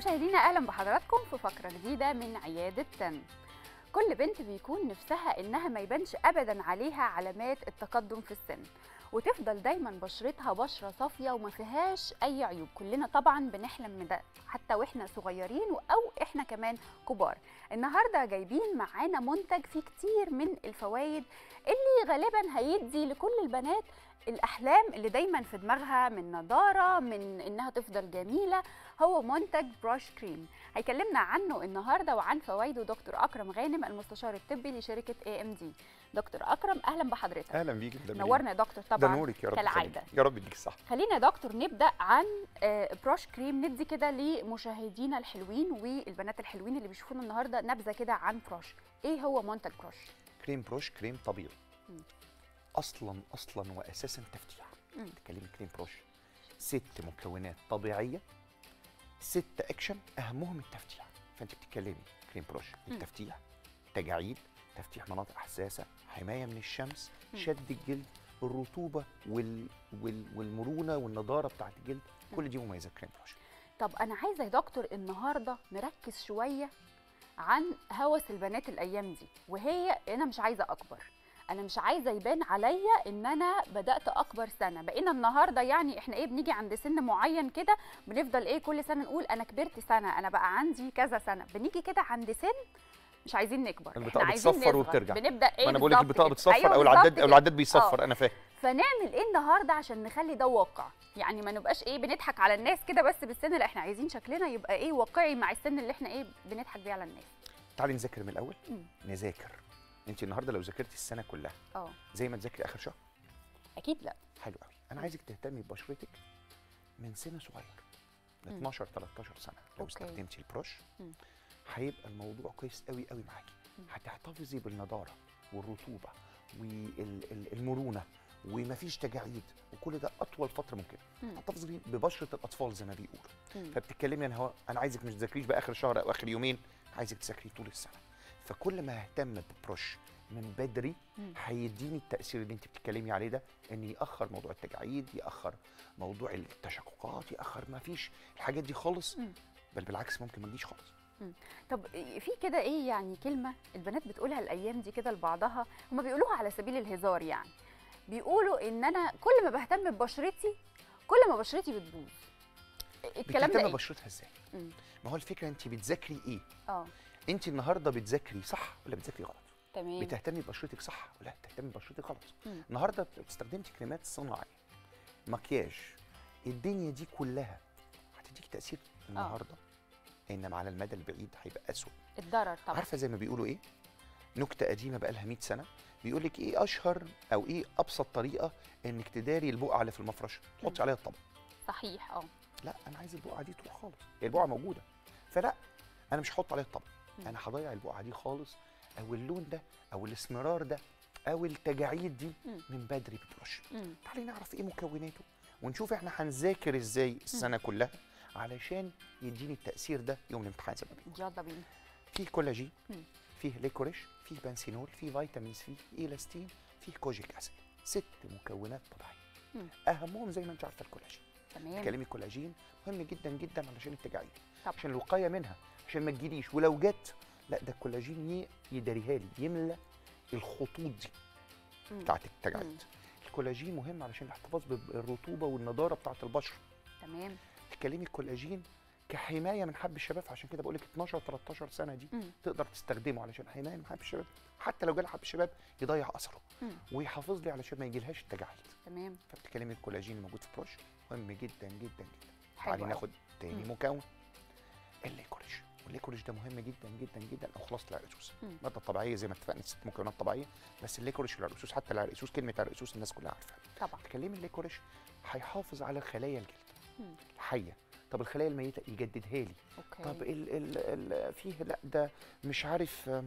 مشاهدينا اهلا بحضراتكم في فقره جديده من عياده تن كل بنت بيكون نفسها انها ما يبانش ابدا عليها علامات التقدم في السن وتفضل دايما بشرتها بشره صافيه وما فيهاش اي عيوب كلنا طبعا بنحلم من ده حتى واحنا صغيرين او احنا كمان كبار النهارده جايبين معانا منتج فيه كتير من الفوائد اللي غالبا هيدي لكل البنات الاحلام اللي دايما في دماغها من نضاره من انها تفضل جميله هو منتج براش كريم هيكلمنا عنه النهارده وعن فوائده دكتور اكرم غانم المستشار الطبي لشركه اي ام دي دكتور اكرم اهلا بحضرتك اهلا بيك ده نورنا يا دكتور ده طبعا نورك يا رب كالعاده يخليك. يا رب يديك الصحه خلينا يا دكتور نبدا عن آه، براش كريم ندي كده لمشاهدينا الحلوين والبنات الحلوين اللي بيشوفونا النهارده نبذه كده عن براش ايه هو منتج براش كريم بروش كريم طبيعي مم. اصلا اصلا واساسا تفتيح مم. تكلمي كريم بروش ست مكونات طبيعيه ست اكشن اهمهم التفتيح فانت بتتكلمي كريم بروش مم. التفتيح تجاعيد تفتيح مناطق حساسه حمايه من الشمس مم. شد الجلد الرطوبه وال... وال... والمرونه والنضاره بتاعت الجلد كل دي مميزات كريم بروش طب انا عايزه يا دكتور النهارده نركز شويه عن هوس البنات الايام دي وهي انا مش عايزه اكبر انا مش عايزه يبان عليا ان انا بدات اكبر سنه بقينا النهارده يعني احنا ايه بنيجي عند سن معين كده بنفضل ايه كل سنه نقول انا كبرت سنه انا بقى عندي كذا سنه بنيجي كده عند سن مش عايزين نكبر البطاقة احنا عايزين بتصفر نصغر. وبترجع. بنبدا ايه ما انا بقول لك بالظبط البطاقه كده. بتصفر أيوة او بالظبط العداد او كده. العداد بيصفر انا فاهم فنعمل ايه النهارده عشان نخلي ده واقع يعني ما نبقاش ايه بنضحك على الناس كده بس بالسن اللي احنا عايزين شكلنا يبقى ايه واقعي مع السن اللي احنا ايه بنضحك بيه على الناس تعالي نذاكر من الاول مم. نذاكر انت النهارده لو ذاكرتي السنه كلها اه زي ما تذاكري اخر شهر اكيد لا حلو قوي انا عايزك تهتمي ببشرتك من سن صغير ل مم. 12 13 سنه لو أوكي. استخدمتي البروش مم. هيبقى الموضوع كويس قوي قوي معاكي مم. هتحتفظي بالنضاره والرطوبه والمرونه ومفيش تجاعيد وكل ده اطول فتره ممكن مم. هتحتفظي ببشره الاطفال زي ما بيقولوا مم. فبتتكلمي انا هو انا عايزك مش تذاكريش بقى اخر شهر او اخر يومين عايزك تذاكري طول السنه فكل ما اهتم ببروش من بدري مم. هيديني التاثير اللي انت بتتكلمي عليه ده ان ياخر موضوع التجاعيد ياخر موضوع التشققات ياخر ما فيش الحاجات دي خالص مم. بل بالعكس ممكن ما تجيش خالص طب في كده ايه يعني كلمه البنات بتقولها الايام دي كده لبعضها هما بيقولوها على سبيل الهزار يعني بيقولوا ان انا كل ما بهتم ببشرتي كل ما بشرتي بتبوظ الكلام ده بتهتم ايه ببشرتها ازاي مم. ما هو الفكره انت بتذاكري ايه اه انت النهارده بتذاكري صح ولا بتذاكري غلط تمام بتهتمي ببشرتك صح ولا بتهتمي ببشرتك غلط مم. النهارده استخدمتي كريمات صناعيه مكياج الدنيا دي كلها هتديك تاثير النهارده انما على المدى البعيد هيبقى اسوء الضرر طبعا عارفه زي ما بيقولوا ايه نكته قديمه بقى لها 100 سنه بيقول لك ايه اشهر او ايه ابسط طريقه انك تداري البقعه اللي في المفرش مم. تحطي عليها الطبق صحيح اه لا انا عايز البقعه دي تروح خالص هي البقعه موجوده فلا انا مش هحط عليها الطبق مم. انا هضيع البقعه دي خالص او اللون ده او الاسمرار ده او التجاعيد دي مم. من بدري بترش مم. تعالي نعرف ايه مكوناته ونشوف احنا هنذاكر ازاي السنه كلها علشان يديني التاثير ده يوم الامتحان زي ما بيقولوا يلا بينا فيه كولاجين مم. فيه ليكوريش فيه بنسينول فيه فيتامين سي ايلاستين فيه كوجيك اسيد ست مكونات طبيعيه مم. اهمهم زي ما انت عارفه الكولاجين تمام كلامي الكولاجين مهم جدا جدا علشان التجاعيد طب. عشان الوقايه منها عشان ما تجيليش ولو جت لا ده الكولاجين ي- يداريها لي يملى الخطوط دي مم. بتاعت مم. التجاعيد الكولاجين مهم علشان الاحتفاظ بالرطوبه والنضاره بتاعت البشره تمام تكلمي الكولاجين كحمايه من حب الشباب عشان كده بقول لك 12 13 سنه دي مم. تقدر تستخدمه علشان حمايه من حب الشباب حتى لو جالها حب الشباب يضيع اثره مم. ويحافظ لي علشان ما يجيلهاش التجاعيد تمام فبتكلمي الكولاجين الموجود في بروش مهم جدا جدا جدا حلو تعالي أوي. ناخد تاني مم. مكون الليكوريش والليكوريش ده مهم جدا جدا جدا او خلاصه العرقسوس مم. ماده طبيعيه زي ما اتفقنا ست مكونات طبيعيه بس الليكوريش والعرقسوس حتى العرقسوس كلمه عرقسوس الناس كلها عارفاها طبعا تكلمي الليكوريش هيحافظ على خلايا الجلد مم. الحيه طب الخلايا الميته يجددها لي اوكي طب ال ال ال فيه لا ده مش عارف آم،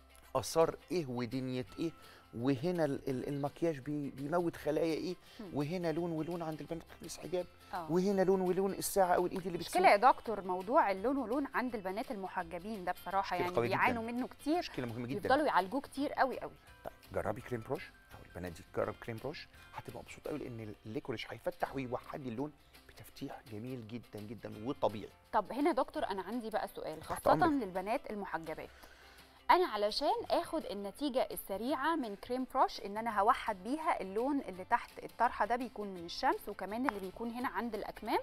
اثار ايه ودنيا ايه وهنا ال- ال- المكياج بي بيموت خلايا ايه مم. وهنا لون ولون عند البنات بتلبس حجاب اه وهنا لون ولون الساعه او الايد اللي مشكلة بتسوق يا دكتور موضوع اللون ولون عند البنات المحجبين ده بصراحة مشكلة يعني قوية جداً. بيعانوا منه كتير مشكله مهمه جدا يفضلوا يعالجوه كتير قوي قوي طيب جربي كريم بروش او البنات دي تجرب كريم بروش هتبقى مبسوطه قوي لان الليكوريش هيفتح ويوحد لي اللون تفتيح جميل جدا جدا وطبيعي طب هنا يا دكتور انا عندي بقى سؤال تحت خاصه أمرك. للبنات المحجبات انا علشان اخد النتيجه السريعه من كريم بروش ان انا هوحد بيها اللون اللي تحت الطرحه ده بيكون من الشمس وكمان اللي بيكون هنا عند الاكمام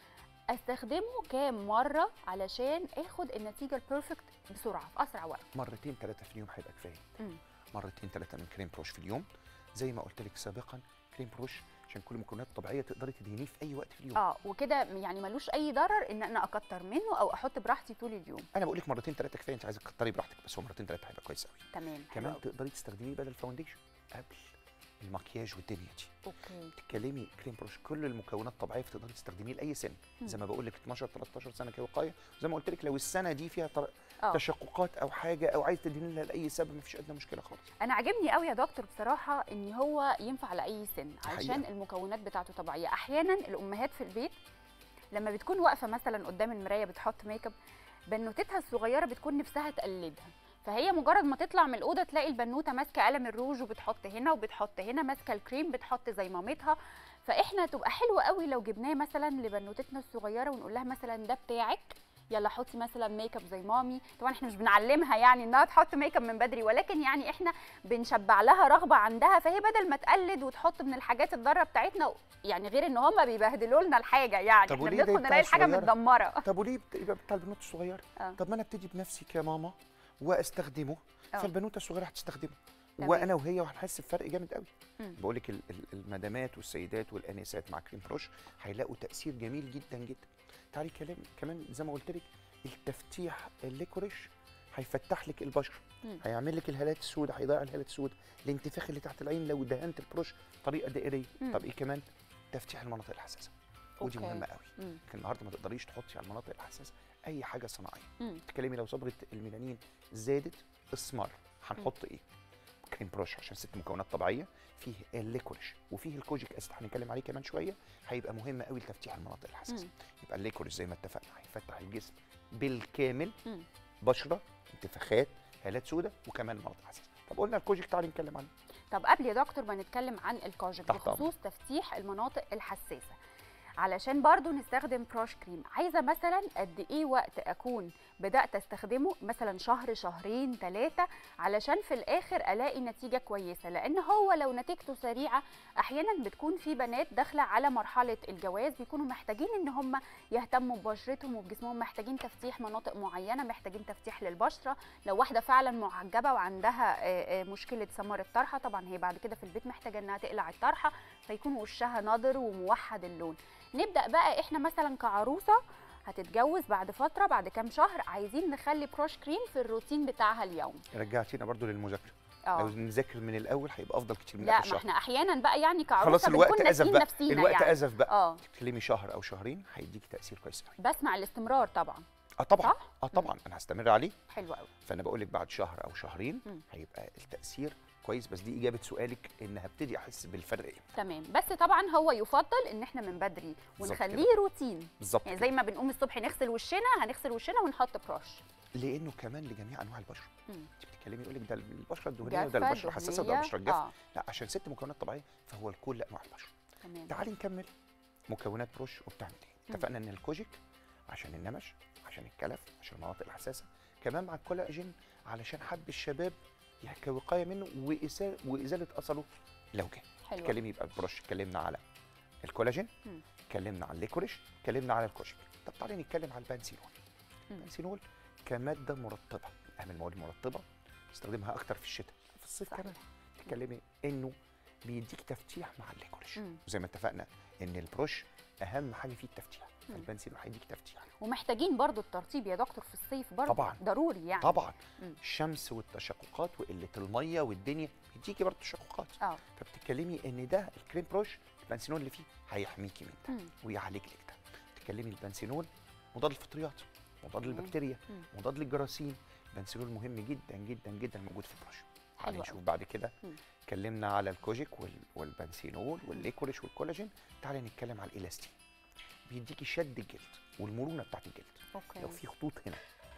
استخدمه كام مره علشان اخد النتيجه البيرفكت بسرعه في اسرع وقت مرتين ثلاثه في اليوم هيبقى كفايه مم. مرتين ثلاثه من كريم بروش في اليوم زي ما قلت لك سابقا كريم بروش عشان كل مكونات طبيعيه تقدري تدهنيه في اي وقت في اليوم اه وكده يعني ملوش اي ضرر ان انا اكتر منه او احط براحتي طول اليوم انا بقول لك مرتين ثلاثه كفايه انت عايزه تكتري براحتك بس هو مرتين ثلاثه هيبقى كويس قوي تمام حلو كمان أوي. تقدري تستخدميه بدل فاونديشن قبل المكياج والدنيا دي اوكي تتكلمي كريم بروش كل المكونات طبيعيه فتقدري تستخدميه لاي سن مم. زي ما بقول لك 12 13 سنه كوقايه زي ما قلت لك لو السنه دي فيها طر... اه تشققات او حاجه او عايز تدهني لها لاي سبب مفيش ادنى مشكله خالص انا عاجبني قوي يا دكتور بصراحه ان هو ينفع لاي سن علشان حقيقة. المكونات بتاعته طبيعيه احيانا الامهات في البيت لما بتكون واقفه مثلا قدام المرايه بتحط ميك اب بنوتتها الصغيره بتكون نفسها تقلدها فهي مجرد ما تطلع من الاوضه تلاقي البنوته ماسكه قلم الروج وبتحط هنا وبتحط هنا ماسكه الكريم بتحط زي مامتها فاحنا تبقى حلوه قوي لو جبناه مثلا لبنوتتنا الصغيره ونقول لها مثلا ده بتاعك يلا حطي مثلا ميك اب زي مامي طبعا احنا مش بنعلمها يعني انها تحط ميك اب من بدري ولكن يعني احنا بنشبع لها رغبه عندها فهي بدل ما تقلد وتحط من الحاجات الضاره بتاعتنا يعني غير ان هم بيبهدلوا لنا الحاجه يعني طب احنا وليه ده بندخل بتاع نلاقي الحاجه الصغيرة؟ متدمره طب وليه بت- يبقى بتاع البنوت الصغيره آه. طب ما انا ابتدي بنفسي كماما واستخدمه آه. فالبنوته الصغيره هتستخدمه تمام. وانا وهي وهنحس بفرق جامد قوي مم. بقول لك المدامات والسيدات والانسات مع كريم بروش هيلاقوا تاثير جميل جدا جدا تعالي كلام كمان زي ما قلت لك التفتيح الليكوريش هيفتح لك البشره مم. هيعمل لك الهالات السوداء هيضيع الهالات السوداء الانتفاخ اللي تحت العين لو دهنت البروش طريقه دائريه مم. طب ايه كمان تفتيح المناطق الحساسه ودي أوكي. مهمه قوي مم. لكن النهارده ما تقدريش تحطي على المناطق الحساسه اي حاجه صناعيه مم. تتكلمي لو صبغه الميلانين زادت اسمر هنحط ايه كريم بروش عشان ست مكونات طبيعيه فيه الليكوريش وفيه الكوجيك اسيد هنتكلم عليه كمان شويه هيبقى مهم قوي لتفتيح المناطق الحساسه مم. يبقى الليكوريش زي ما اتفقنا هيفتح الجسم بالكامل مم. بشره انتفاخات هالات سوداء وكمان مناطق حساسه طب قلنا الكوجيك تعالي نتكلم عنه طب قبل يا دكتور ما نتكلم عن الكوجيك تحت بخصوص تفتيح المناطق الحساسه علشان برضو نستخدم بروش كريم عايزه مثلا قد ايه وقت اكون بدات استخدمه مثلا شهر شهرين ثلاثه علشان في الاخر الاقي نتيجه كويسه لان هو لو نتيجته سريعه احيانا بتكون في بنات داخله على مرحله الجواز بيكونوا محتاجين ان هم يهتموا ببشرتهم وبجسمهم محتاجين تفتيح مناطق معينه محتاجين تفتيح للبشره لو واحده فعلا معجبه وعندها آه، آه، مشكله سمار الطرحه طبعا هي بعد كده في البيت محتاجه انها تقلع الطرحه فيكون وشها نضر وموحد اللون نبدا بقى احنا مثلا كعروسه هتتجوز بعد فتره بعد كام شهر عايزين نخلي بروش كريم في الروتين بتاعها اليومي رجعتينا برضو للمذاكره لو اه نذاكر من الاول هيبقى افضل كتير من لا اخر ما شهر احنا احيانا بقى يعني كعروسه خلاص الوقت بنكون ازف ناسيين بقى نفسينا الوقت يعني ازف بقى اه تتكلمي شهر او شهرين هيديكي تاثير كويس قوي بس مع الاستمرار طبعا اه طبعا صح؟ اه طبعا انا هستمر عليه حلو قوي فانا بقول لك بعد شهر او شهرين مم. هيبقى التاثير كويس بس دي اجابه سؤالك ان هبتدي احس بالفرق ايه تمام بس طبعا هو يفضل ان احنا من بدري بالظبط ونخليه روتين بالظبط يعني كده. زي ما بنقوم الصبح نغسل وشنا هنغسل وشنا ونحط بروش لانه كمان لجميع انواع البشره مم. انت بتتكلمي يقول لك ده البشره الدهنيه وده جافة، البشره الحساسه وده دهنية، البشره الجافه اه لا عشان ست مكونات طبيعيه فهو لكل انواع البشره تمام تعالي نكمل مكونات بروش وبتعمل ايه مم. اتفقنا ان الكوجيك عشان النمش عشان الكلف عشان المناطق الحساسه كمان مع الكولاجين علشان حب الشباب يعني كوقايه منه وإزالة, وازاله اثره لو جه حلو اتكلمي يبقى البروش اتكلمنا على الكولاجين مم. اتكلمنا على الليكوريش اتكلمنا على الكوجيك طب تعالي نتكلم على البنسينول مم. البنسينول كماده مرطبه اهم المواد المرطبه نستخدمها اكتر في الشتاء في الصيف صحيح. كمان تتكلمي انه بيديك تفتيح مع الليكوريش مم. زي ما اتفقنا ان البروش اهم حاجه فيه التفتيح مم. فالبنسينول هيديك تفتيح ومحتاجين برضو الترطيب يا دكتور في الصيف برضو طبعاً. ضروري يعني طبعا مم. الشمس والتشققات وقله الميه والدنيا بيديكي برضه تشققات اه فبتتكلمي ان ده الكريم بروش البنسينول اللي فيه هيحميكي من ده مم. ويعالج لك ده تتكلمي البنسينول مضاد للفطريات مضاد تمام. للبكتيريا مم. مضاد للجراثيم البنسينول مهم جدا جدا جدا موجود في البروش تعالي حلو نشوف أوي. بعد كده مم. اتكلمنا على الكوجيك وال- والبنسينول والليكوريش والكولاجين تعالي نتكلم على الالاستين بيديكي شد الجلد والمرونه بتاعت الجلد لو اوكي في خطوط هنا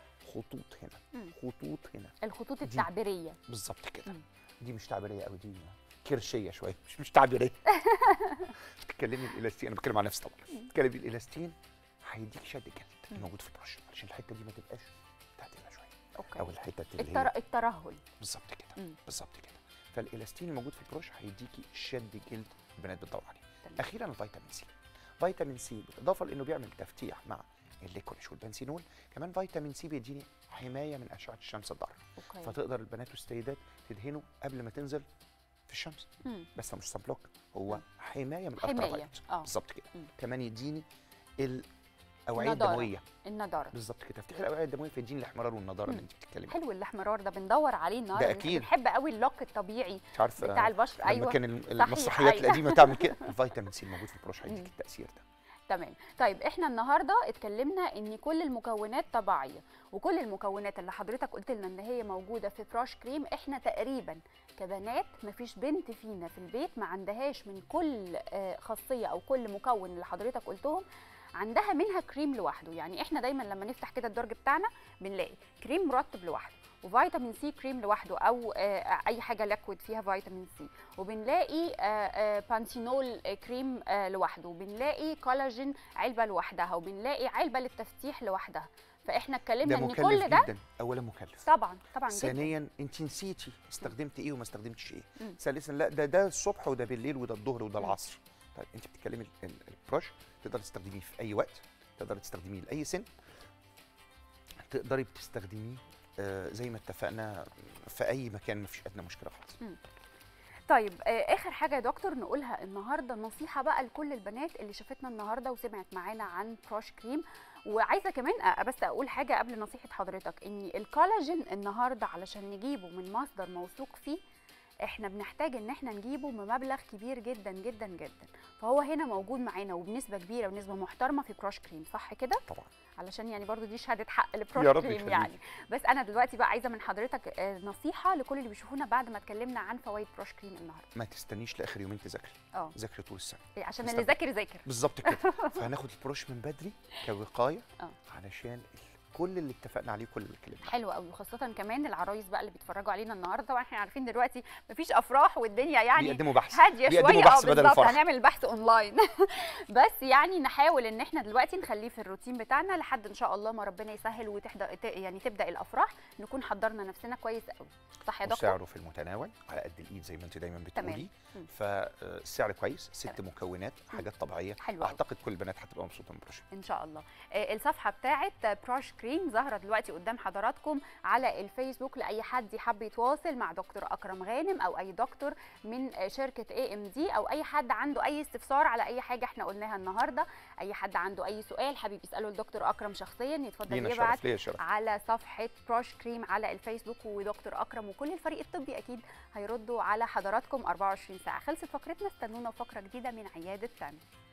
خطوط هنا مم. خطوط هنا الخطوط دي. التعبيريه بالظبط كده مم. دي مش تعبيريه قوي دي كرشيه شويه مش مش تعبيريه تتكلمي الالاستين انا بتكلم عن نفسي طبعا تتكلمي الالاستين هيديك شد جلد مم. موجود في البرش علشان الحته دي ما تبقاش تعديلها شويه اوكي او الحته اللي التر... هي الترهل بالظبط كده مم. بالظبط كده فالالاستين الموجود في البرش هيديكي شد جلد البنات بتدور عليه تمام. اخيرا الفيتامين سي فيتامين سي بالاضافه لانه بيعمل تفتيح مع الليكوريش والبنسينول كمان فيتامين سي بيديني حمايه من اشعه الشمس الضاره اوكي فتقدر البنات والسيدات تدهنوا قبل ما تنزل في الشمس مم. بس مش سان بلوك هو مم. حمايه من حمايه الالترافايولت اه بالظبط كده مم. كمان يديني الاوعيه النضارة. الدمويه النضاره بالظبط كده تفتيح الاوعيه الدمويه فيديني الاحمرار والنضاره اللي مم. انت بتتكلمي حلو الاحمرار ده بندور عليه النهارده ده إحنا أكيد. بنحب قوي اللوك الطبيعي مش عارف بتاع البشر لما ايوه كان الم- صحيح، المسرحيات أيوة. القديمه تعمل كده الفيتامين سي الموجود في البروش هيديك مم. التاثير ده تمام طيب احنا النهارده اتكلمنا ان كل المكونات طبيعيه وكل المكونات اللي حضرتك قلت لنا ان هي موجوده في براش كريم احنا تقريبا كبنات مفيش بنت فينا في البيت ما عندهاش من كل آه، خاصيه او كل مكون اللي حضرتك قلتهم عندها منها كريم لوحده يعني احنا دايما لما نفتح كده الدرج بتاعنا بنلاقي كريم مرطب لوحده وفيتامين سي كريم لوحده او آه، اي حاجه لاكويد فيها فيتامين سي وبنلاقي آه، آه، بانسينول آه، كريم آه، لوحده وبنلاقي كولاجين علبه لوحدها وبنلاقي علبه للتفتيح لوحدها فاحنا اتكلمنا ده ان مكلف كل ده جدا اولا مكلف طبعا طبعا جدا ثانيا انت نسيتي استخدمت ايه وما استخدمتش ايه مم. ثالثا لا ده ده الصبح وده بالليل وده الظهر وده مم. العصر طيب انت بتتكلمي ال- ال- البروش تقدري تستخدميه في اي وقت تقدري تستخدميه لاي سن تقدري بتستخدميه آه، زي ما اتفقنا في اي مكان مفيش ادنى مشكله خالص طيب آه، اخر حاجه يا دكتور نقولها النهارده نصيحه بقى لكل البنات اللي شافتنا النهارده وسمعت معانا عن بروش كريم وعايزه كمان أ- بس اقول حاجه قبل نصيحه حضرتك ان الكولاجين النهارده علشان نجيبه من مصدر موثوق فيه احنا بنحتاج ان احنا نجيبه بمبلغ كبير جدا جدا جدا فهو هنا موجود معانا وبنسبه كبيره ونسبه محترمه في بروش كريم صح كده طبعا علشان يعني برضو دي شهاده حق يا لبروش رب كريم يخليك. يعني بس انا دلوقتي بقى عايزه من حضرتك آه، نصيحه لكل اللي بيشوفونا بعد ما اتكلمنا عن فوائد بروش كريم النهارده ما تستنيش لاخر يومين تذاكري اه ذاكري طول السنه عشان استنى. اللي ذاكر ذاكر بالظبط كده فهناخد البروش من بدري كوقايه اه. علشان ال- كل اللي اتفقنا عليه كل اللي اتكلمنا عليه. حلو قوي وخاصه كمان العرايس بقى اللي بيتفرجوا علينا النهارده طبعا احنا عارفين دلوقتي مفيش افراح والدنيا يعني بيقدموا بحث هاديه بيقدموا شويه بحث اه بدل بالظبط الفرح. هنعمل البحث اونلاين بس يعني نحاول ان احنا دلوقتي نخليه في الروتين بتاعنا لحد ان شاء الله ما ربنا يسهل وتحدى ت- يعني تبدا الافراح نكون حضرنا نفسنا كويس قوي صح يا دكتور وسعره في المتناول على قد الايد زي ما انت دايما بتقولي مم. فالسعر كويس ست تمام. مكونات حاجات طبيعيه حلو أوي. اعتقد كل البنات هتبقى مبسوطه من البروش ان شاء الله آه، الصفحه بتاعه بروش كريم ظاهره دلوقتي قدام حضراتكم على الفيسبوك لاي حد يحب يتواصل مع دكتور اكرم غانم او اي دكتور من آه، شركه اي ام دي او اي حد عنده اي استفسار على اي حاجه احنا قلناها النهارده اي حد عنده اي سؤال حابب يساله لدكتور اكرم شخصيا يتفضل لينا يبعت شرف ليا شرف على صفحه بروش كريم على الفيسبوك ودكتور اكرم وكل الفريق الطبي اكيد هيردوا على حضراتكم 24 ساعه خلصت فقرتنا استنونا فقره جديده من عياده تاني